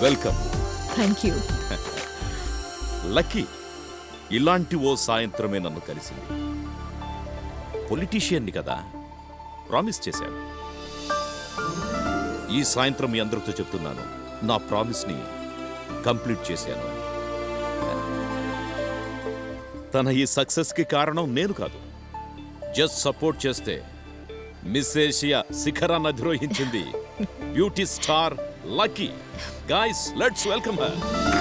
Welcome thank you lucky ఇలాంటి ఓ సాయంత్రమే నన్ను కలిసింది పొలిటీషియన్ని కదా ప్రామిస్ చేశాను ఈ సాయంత్రం మీ అందరితో చెప్తున్నాను నా ప్రామిస్ని కంప్లీట్ చేశాను అని. తన ఈ సక్సెస్కి కారణం నేను కాదు జస్ట్ సపోర్ట్ చేస్తే మిస్ ఏషియా శిఖరాన్ని అధిరోహించింది beauty star lucky guys let's welcome her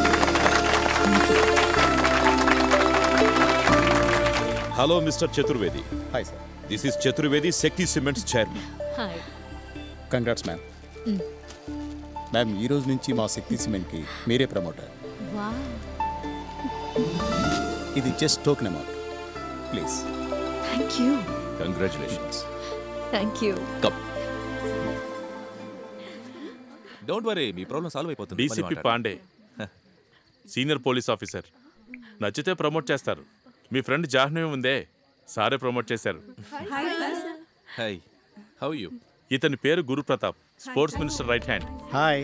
hello mister Chaturvedi hi sir this is Chaturvedi Shakti cements chairman hi congrats ma'am ma'am ఈ రోజు నుంచి మా శక్తి సిమెంట్కి మీరే ప్రమోటర్ వా ఇది just token amount please thank you congratulations thank you cup don't worry మీ problem solve అయిపోతుంది మళ్ళీ డీసీపీ మాట్లాడండి. పాండే సీనియర్ పోలీస్ ఆఫీసర్ నచ్చితే ప్రమోట్ చేస్తారు మీ ఫ్రెండ్ జాహ్నవి ఉందే సారే ప్రమోట్ చేశారు హాయ్ హౌ యూ ఇతని పేరు Guru Pratap sports minister right hand hi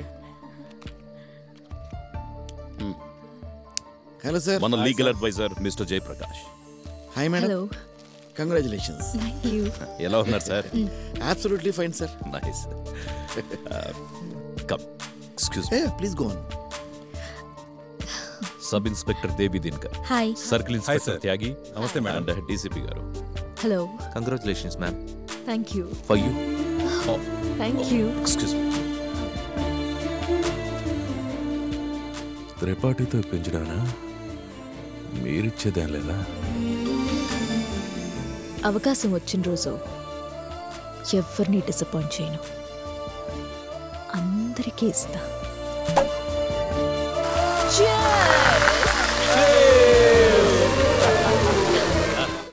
hello sir మన legal advisor mister Jayaprakash hi madam hello congratulations thank you ఎలా ఉన్నారు sir absolutely fine sir nice come excuse a please go on sub inspector Devi Dinakar hi circle inspector sir. Tyagi నమస్తే, madam. And DCP గారు hello congratulations ma'am thank you for you thank you excuse me త్రిపాఠితో పెంచడానా మీరిచ్చేదేం లేదా అవకాశం వచ్చిన రోజు ఎవరిని డిసప్పాయింట్ చేయను అందరికీ ఇస్తా Cheers!